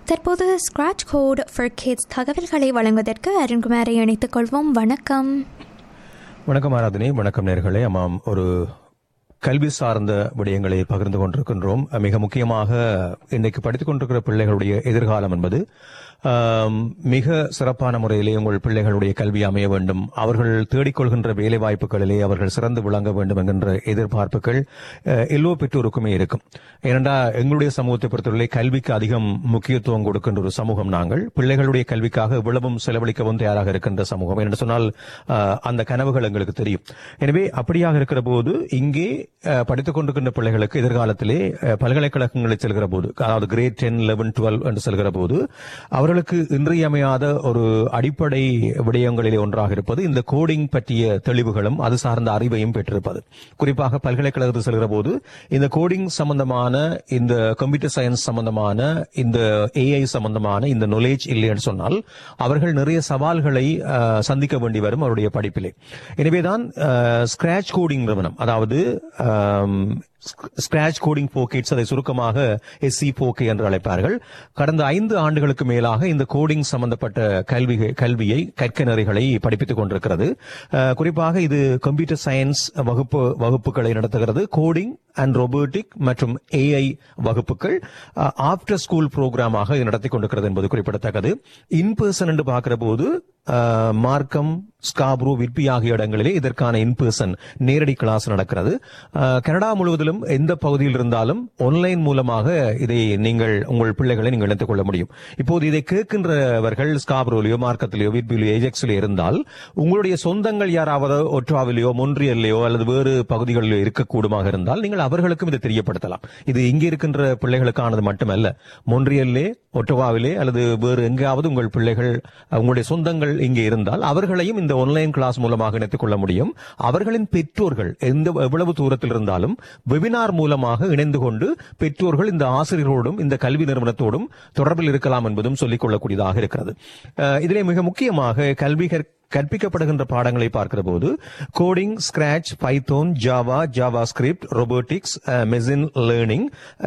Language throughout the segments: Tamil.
தற்போது ஸ்கிராட்ச் கோட் ஃபார் கிட்ஸ் தகவல்களை வழங்குவதற்கு அருண்குமாரை இணைத்துக் கொள்வோம் வணக்கம் வணக்கம் ஆராதனை வணக்கம் நேர்களே ஆமாம் ஒரு கல்வி சார்ந்த விடயங்களை பகிர்ந்து கொண்டிருக்கின்றோம் மிக முக்கியமாக இன்னைக்கு படித்துக் கொண்டிருக்கிற பிள்ளைகளுடைய எதிர்காலம் என்பது ஆம், மிக சிறப்பான முறையிலே உங்கள் பிள்ளைகளுடைய கல்வி அமைய வேண்டும் அவர்கள் தேடிக்கொள்கின்ற வேலை வாய்ப்புகளிலே அவர்கள் சிறந்து விளங்க வேண்டும் என்கின்ற எதிர்பார்ப்புகள் அஹ், எல்லோ பெற்றோருக்குமே இருக்கும் ஏனென்றா எங்களுடைய சமூகத்தை பொறுத்தவரை கல்விக்கு அதிகம் முக்கியத்துவம் கொடுக்கின்ற ஒரு சமூகம் நாங்கள் பிள்ளைகளுடைய கல்விக்காக இவ்வளவும் செலவழிக்கவும் தயாராக இருக்கின்ற சமூகம் என்று சொன்னால் அஹ், அந்த கனவுகள் எங்களுக்கு தெரியும் எனவே அப்படியாக இருக்கிற போது இங்கே அஹ், படித்துக் கொண்டிருக்கின்ற பிள்ளைகளுக்கு எதிர்காலத்திலே அஹ், பல்கலைக்கழகங்களில் செல்கிற போது அதாவது கிரேட் டென் லெவன் டுவெல் என்று செல்கிற போது அவர்களுக்கு இன்றியமையாத ஒரு அடிப்படை விடயங்களிலே ஒன்றாக இருப்பது இந்த கோடிங் பற்றிய தெளிவுகளும் அது சார்ந்த அறிவையும் பெற்றிருப்பது குறிப்பாக பல்கலைக்கழகத்தில் செல்கிற போது இந்த கோடிங் சம்பந்தமான இந்த கம்ப்யூட்டர் சயின்ஸ் சம்பந்தமான இந்த ஏஐ சம்பந்தமான இந்த knowledge இல்லை என்று சொன்னால் அவர்கள் நிறைய சவால்களை அஹ், சந்திக்க வேண்டி வரும் அவருடைய படிப்பிலே எனவேதான் ஸ்கிராச் கோடிங் நிறுவனம் அதாவது ஸ்கிராச் கோடிங் போக்கெட்ஸ் அதை சுருக்கமாக எஸ்சி போக்கே என்று அழைப்பார்கள் கடந்த ஐந்து ஆண்டுகளுக்கு மேலாக இந்த கோடிங் சம்பந்தப்பட்ட கல்வி கல்வியை கற்க நெறிகளை படிப்பித்துக் கொண்டிருக்கிறது அஹ், குறிப்பாக இது கம்ப்யூட்டர் சயின்ஸ் வகுப்பு வகுப்புகளை நடத்துகிறது கோடிங் அண்ட் robotic மற்றும் ஏஐ வகுப்புகள் ஆஃப்டர் ஸ்கூல் புரோகிராமாக இது நடத்தி கொண்டிருக்கிறது என்பது குறிப்பிடத்தக்கது இன் பர்சன் என்று பார்க்கிற போது அஹ், மார்க்கம் ஸ்காப்ரோ விட்பி ஆகிய இடங்களிலே இதற்கான இன் பர்சன் நேரடி கிளாஸ் நடக்கிறது அஹ், கனடா முழுவதிலும் எந்த பகுதியில் இருந்தாலும் ஆன்லைன் மூலமாக இதை நீங்கள் உங்கள் பிள்ளைகளை நீங்கள் இணைத்துக் கொள்ள முடியும் இப்போது இதை கேட்கின்றவர்கள் ஸ்காப்ரோலியோ மார்க்கத்திலேயோ விட்பிலையோ ஏஜெக்ஸிலோ இருந்தால் உங்களுடைய சொந்தங்கள் யாராவது ஒட்ராவிலேயோ மொன்றியல்லையோ அல்லது வேறு பகுதிகளிலோ இருக்கக்கூடுமாக இருந்தால் நீங்கள் அவர்களுக்கும் இதை தெரியப்படுத்தலாம் இது இங்கே இருக்கின்ற பிள்ளைகளுக்கானது மட்டுமல்ல மொன்றியல்லே ஒட்டவாவிலே அல்லது வேறு எங்காவது உங்கள் பிள்ளைகள் உங்களுடைய சொந்தங்கள் இங்கே இருந்தால் அவர்களையும் இந்த ஆன்லைன் கிளாஸ் மூலமாக இணைத்துக் கொள்ள முடியும் அவர்களின் பெற்றோர்கள் எந்த எவ்வளவு தூரத்தில் இருந்தாலும் வெபினார் மூலமாக இணைந்து கொண்டு பெற்றோர்கள் இந்த ஆசிரியர்களோடும் இந்த கல்வி நிறுவனத்தோடும் தொடர்பில் இருக்கலாம் என்பதும் சொல்லிக் கொள்ளக்கூடியதாக இருக்கிறது அஹ் இதிலே மிக முக்கியமாக கல்வி கற்- கற்பிக்கப்படுகின்ற பாடங்களை பார்க்கிற போது coding Scratch Python Java JavaScript robotics machine learning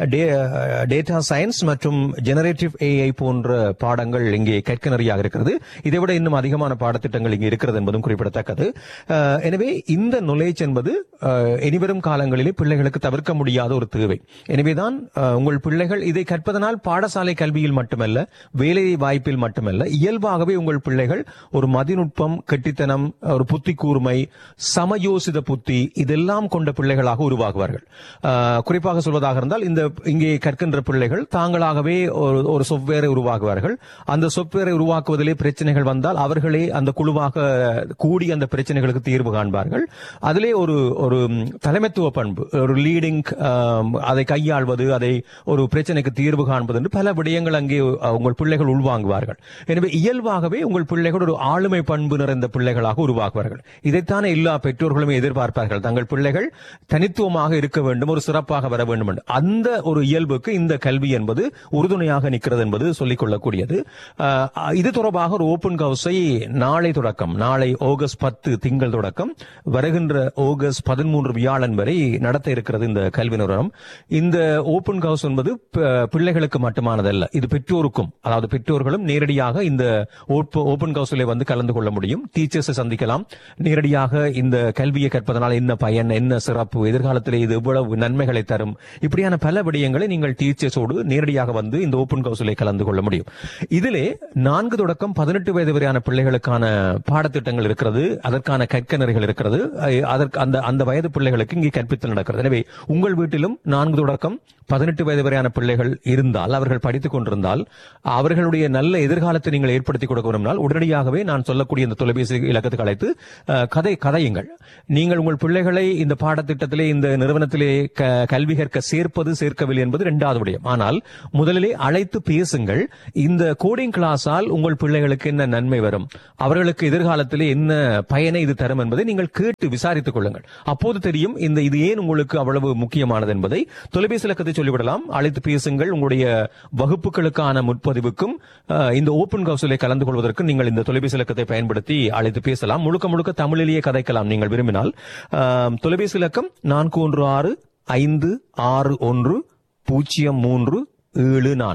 data science மற்றும் ஜெனரேட்டிவ் ஏஐ போன்ற பாடங்கள் இங்கே கற்க நிறையாக இருக்கிறது இதை விட இன்னும் அதிகமான பாடத்திட்டங்கள் இங்கே இருக்கிறது என்பதும் குறிப்பிடத்தக்கது அஹ், எனவே இந்த knowledge என்பது அஹ், இனிவரும் காலங்களிலே பிள்ளைகளுக்கு தவிர்க்க முடியாத ஒரு தேவை எனவேதான் அஹ், உங்கள் பிள்ளைகள் இதை கற்பதனால் பாடசாலை கல்வியில் மட்டுமல்ல வேலை வாய்ப்பில் மட்டுமல்ல இயல்பாகவே உங்கள் பிள்ளைகள் ஒரு மதிநுட்பம் கெட்டித்தனம் ஒரு புத்தி கூர்மை சமயோசித புத்தி இதெல்லாம் கொண்ட பிள்ளைகளாக உருவாகுவார்கள் அஹ், குறிப்பாக சொல்வதாக இருந்தால் இந்த இங்கே கற்கின்ற பிள்ளைகள் தாங்களாகவே ஒரு ஒரு சொஃப்ட்வேரை உருவாக்குவார்கள் அந்த சொஃப்ட்வேரை உருவாக்குவதிலே பிரச்சனைகள் வந்தால் அவர்களே அந்த குழுவாக கூடி அந்த பிரச்சனைகளுக்கு தீர்வு காண்பார்கள் அதிலே ஒரு ஒரு தலைமைத்துவ பண்பு ஒரு லீடிங் அதை கையாள்வது அதை ஒரு பிரச்சனைக்கு தீர்வு காண்பது என்று பல விடயங்கள் அங்கே அஹ், உங்கள் பிள்ளைகள் உள்வாங்குவார்கள் எனவே இயல்பாகவே உங்கள் பிள்ளைகள் ஒரு ஆளுமை பண்பு நிறைந்த பிள்ளைகளாக உருவாக்குவார்கள் இதைத்தானே எல்லா பெற்றோர்களுமே எதிர்பார்ப்பார்கள் தங்கள் பிள்ளைகள் தனித்துவமாக இருக்க வேண்டும் ஒரு சிறப்பாக வர வேண்டும் என்று அந்த ஒரு இயல்புக்கு இந்த கல்வி என்பது உறுதுணையாக நிற்கிறது என்பது சொல்லிக் கொள்ளக்கூடியது அஹ், இது தொடர்பாக ஒரு ஓபன் ஹவுஸை நாளை தொடக்கம் நாளை ஆகஸ்ட் பத்து திங்கள் தொடக்கம் வருகின்ற ஆகஸ்ட் பதிமூன்று வியாழன் வரை நடத்த இருக்கிறது இந்த கல்வி நிறுவனம் இந்த ஓபன் ஹவுஸ் என்பது ப- பிள்ளைகளுக்கு மட்டுமானதல்ல இது பெற்றோருக்கும் அதாவது பெற்றோர்களும் நேரடியாக இந்த ஓபன் ஹவுஸில் வந்து கலந்து கொள்ள முடியும் டீச்சர்ஸை சந்திக்கலாம் நேரடியாக இந்த கல்வியை கற்பதனால் என்ன பயன் என்ன சிறப்பு எதிர்காலத்தில் இது எவ்வளவு நன்மைகளை தரும் இப்படியான பல விடயங்களை நீங்கள் டீச்சர்ஸோடு நேரடியாக வந்து இந்த ஓபன் ஹவுஸில் கலந்து கொள்ள முடியும் இதிலே நான்கு தொடக்கம் பதினெட்டு வயது வரையான பிள்ளைகளுக்கான பாடத்திட்டங்கள் இருக்கிறது அதற்கான கற்க நெறிகள் இருக்கிறது அஹ் அதற்கு அந்த அந்த வயது பிள்ளைகளுக்கு இங்கே கற்பித்தல் நடக்கிறது எனவே உங்கள் வீட்டிலும் நான்கு தொடக்கம் பதினெட்டு வயது வரையான பிள்ளைகள் இருந்தால் அவர்கள் படித்துக் கொண்டிருந்தால் அவர்களுடைய நல்ல எதிர்காலத்தை நீங்கள் ஏற்படுத்தி கொடுக்க விரும்பினால் உடனடியாகவே நான் சொல்லக்கூடிய இந்த தொலைபேசி இலக்கத்துக்கு அழைத்து அஹ், கதை கதையுங்கள் நீங்கள் உங்கள் பிள்ளைகளை இந்த பாடத்திட்டத்திலே இந்த நிறுவனத்திலே க- கல்வி கற்க சேர்ப்பது சேர்க்கவில்லை என்பது இரண்டாவது விடயம் ஆனால் முதலிலே அழைத்து பேசுங்கள் இந்த கோடிங் கிளாஸால் உங்கள் பிள்ளைகளுக்கு என்ன நன்மை வரும் அவர்களுக்கு எதிர்காலத்திலே என்ன பயனை இது தரும் என்பதை நீங்கள் கேட்டு விசாரித்துக் கொள்ளுங்கள் அப்போது தெரியும் இந்த இது ஏன் உங்களுக்கு அவ்வளவு முக்கியமானது என்பதை தொலைபேசி இலக்கத்தை சொல்லிவிடலாம் அழைத்து பேசுங்கள் உங்களுடைய வகுப்புகளுக்கான முற்பதிவுக்கும் அஹ், இந்த ஓபன் கவுன்சிலை கலந்து கொள்வதற்கு நீங்கள் இந்த தொலைபேசி இலக்கத்தை பயன்படுத்தி அழைத்து பேசலாம் முழுக்க முழுக்க தமிழிலேயே கதைக்கலாம் நீங்கள் விரும்பினால் அஹ், தொலைபேசி இலக்கம் நான்கு ஒன்று ஆறு ஐந்து ஆறு ஒன்று பூஜ்ஜியம் மூன்று ஏழு நான்கு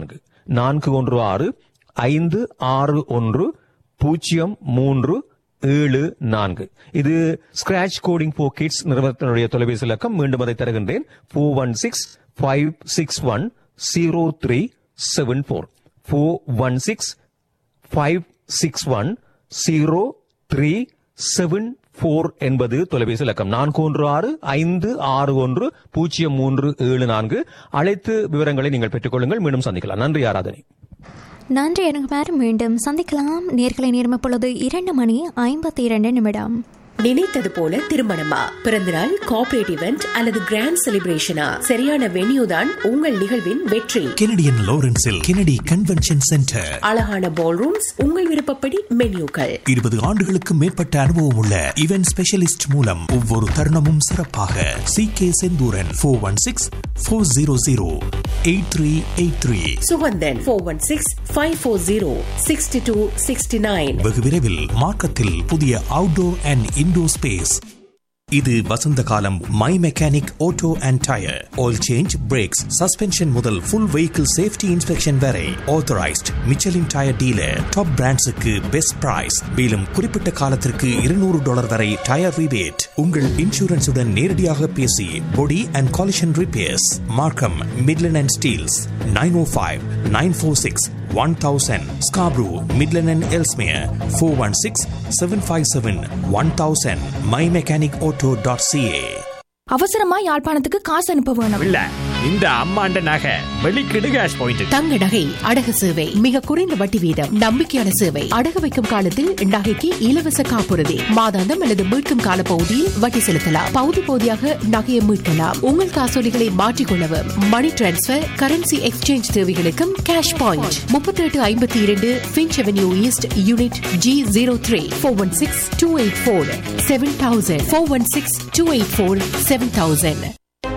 நான்கு ஒன்று ஆறு ஐந்து ஆறு ஒன்று பூஜ்ஜியம் மூன்று ஏழு நான்கு இது ஸ்கிராச் கோடிங் for கிட்ஸ் நிறுவனத்தினுடைய தொலைபேசி இலக்கம் மீண்டும் அதை தருகின்றேன் four one six five six one zero three seven four four one six five six one zero three seven four என்பது தொலைபேசி இலக்கம் நான்கு ஒன்று ஆறு ஐந்து ஆறு ஒன்று பூஜ்ஜியம் மூன்று ஏழு நான்கு அழைத்து விவரங்களை நீங்கள் பெற்றுக்கொள்ளுங்கள் மீண்டும் சந்திக்கலாம் நன்றி ஆராதனை நன்றி எனக்கு மீண்டும் சந்திக்கலாம் நேர்களை நேர்ம பொழுது இரண்டு மணி ஐம்பத்தி இரண்டு நிமிடம் நினைத்தது போல திருமணமா பிறந்தநாள் கார்ப்பரேட் இவெண்ட் அல்லது கிராண்ட் செலிப்ரேஷனா சரியான வென்யூ தான் உங்கள் நிகழ்வின் வெற்றி கெனடியன் லாரன்ஸில் கெனடி கன்வென்ஷன் சென்டர் அழகான பால் ரூம்ஸ் உங்கள் விருப்பப்படி மென்யூக்கள் இருபது ஆண்டுகளுக்கு மேற்பட்ட அனுபவம் உள்ள இவென்ட் ஸ்பெஷலிஸ்ட் மூலம் ஒவ்வொரு தருணமும் சிறப்பாக C K Senthooran four one six four zero zero eight three eight three Suganthan four one six five four zero sixty two sixty nine வெகு விரைவில் மார்க்கத்தில் புதிய அவுட்டோர் அண்ட் இன்டோர் ஸ்பேஸ் இது வசந்த காலம் my mechanic auto and tyre oil change brakes suspension முதல் ஃபுல் வெஹிக்கிள் சேஃப்டி இன்ஸ்பெக்ஷன் வரை authorised Michelin tyre dealer top பிராண்ட்ஸுக்கு பெஸ்ட் பிரைஸ் மேலும் குறிப்பிட்ட காலத்திற்கு இருநூறு டாலர் வரை டயர் ரிபேட் உங்கள் இன்சூரன்ஸுடன் நேரடியாக பேசி body and collision repairs Markham Midland and Steeles nine O five nine four six one thousand Scarborough Midland and Ellesmere four one six seven five seven one thousand my mechanic auto dot CA அவசரமா யாழ்ப்பாணத்துக்கு காசு அனுப்ப வேணும் இல்ல இந்த அம்மாண்ட நகை வெளிக்கிடு கேஷ் பாயிண்ட் தங்க நகை அடகு சேவை மிக குறைந்த வட்டி வீதம் நம்பிக்கையான சேவை அடகு வைக்கும் காலத்தில் நகைக்கு இலவச காப்புறுதி மாதாந்தம் அல்லது மீட்கும் கால பகுதியில் வட்டி செலுத்தலாம் பகுதி பகுதியாக நகையை மீட்கலாம் உங்கள் காசோலிகளை மாற்றிக்கொள்ளவும் மணி டிரான்ஸ்பர் கரன்சி எக்ஸ்சேஞ்ச் தேவைகளுக்கும் கேஷ் பாயிண்ட் முப்பத்தி எட்டு ஐம்பத்தி இரண்டு Finch avenue east unit G zero three four one six two eight four seven thousand four one six two eight four seven thousand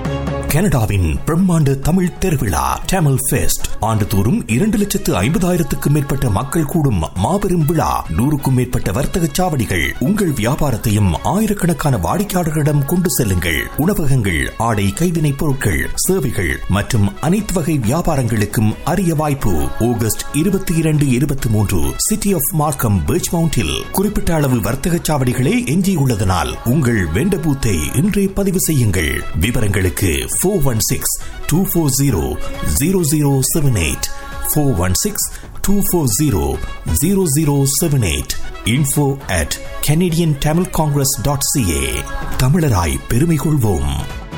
கனடாவின் பிரம்மாண்ட தமிழ் திருவிழா டேமல் ஃபெஸ்ட் ஆண்டுதோறும் இரண்டு லட்சத்து ஐம்பதாயிரத்துக்கும் மேற்பட்ட மக்கள் கூடும் மாபெரும் விழா நூறுக்கும் மேற்பட்ட வர்த்தக சாவடிகள் உங்கள் வியாபாரத்தையும் ஆயிரக்கணக்கான வாடிக்கையாளர்களிடம் கொண்டு செல்லுங்கள் உணவகங்கள் ஆடை கைவினைப் பொருட்கள் சேவைகள் மற்றும் அனைத்து வகை வியாபாரங்களுக்கும் அரிய வாய்ப்பு ஆகஸ்ட் இருபத்தி இரண்டு இருபத்தி மூன்று சிட்டி ஆஃப் மார்க்கம் பீச் மவுண்டில் குறிப்பிட்ட அளவு வர்த்தக சாவடிகளே எஞ்சியுள்ளதனால் உங்கள் வெண்ட பூத்தை இன்றே பதிவு செய்யுங்கள் விவரங்களுக்கு four one six two four zero zero zero seven eight four one six two four zero zero zero seven eight info at Canadian Tamil congress dot CA தமிழராய் பெருமை கொள்வோம்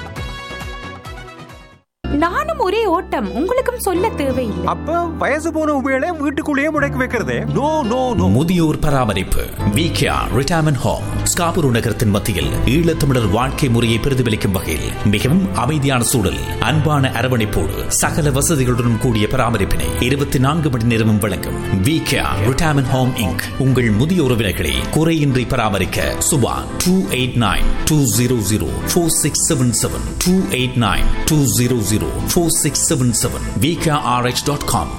நானும் ஒரே ஓட்டம் உங்களுக்கும் சொல்ல தேவையில்லை அப்ப வயசு போன உபயோக வீட்டுக்குள்ளேயே முடக்கி வைக்கிறதே நோ நோ நோ முதியோர் பராமரிப்பு விகேஆ ரிட்டையர்மெண்ட் ஹோம் ஸ்காபுரு நகரத்தின் மத்தியில் ஈழத்தமிழர் வாழ்க்கை முறையை பிரதிபலிக்கும் வகையில் மிகவும் அமைதியான சூழல் அன்பான அரவணைப்போடு சகல வசதிகளுடன் கூடிய பராமரிப்பினை இருபத்தி நான்கு மணி நேரமும் வழங்கும் விகேஆ ரிட்டையர்மெண்ட் ஹோம் இங்க் உங்கள் முதிய உறவினர்களை குறையின்றி பராமரிக்க Suba two eight nine two zero zero four six seven seven two eight nine two zero zero four six seven seven VKRH dot com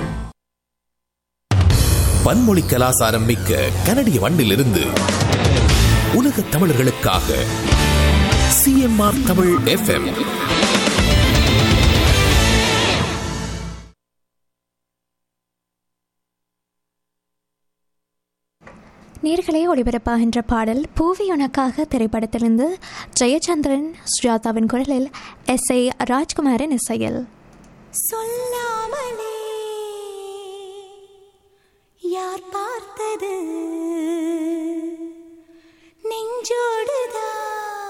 பன்மொழி கலாசாரம் மிக்க கனடிய மண்ணிலிருந்து உலக தமிழர்களுக்காக சிஎம்ஆர் தமிழ் எஃப்எம் நேர்களே ஒளிபரப்பாகின்ற பாடல் பூவி உனக்காக திரைப்படத்திலிருந்து ஜெயச்சந்திரன் சுஜாதாவின் குரலில் எஸ் ஏ ராஜ்குமாரின் இசையில் சொல்லாமலே யார் பார்த்தது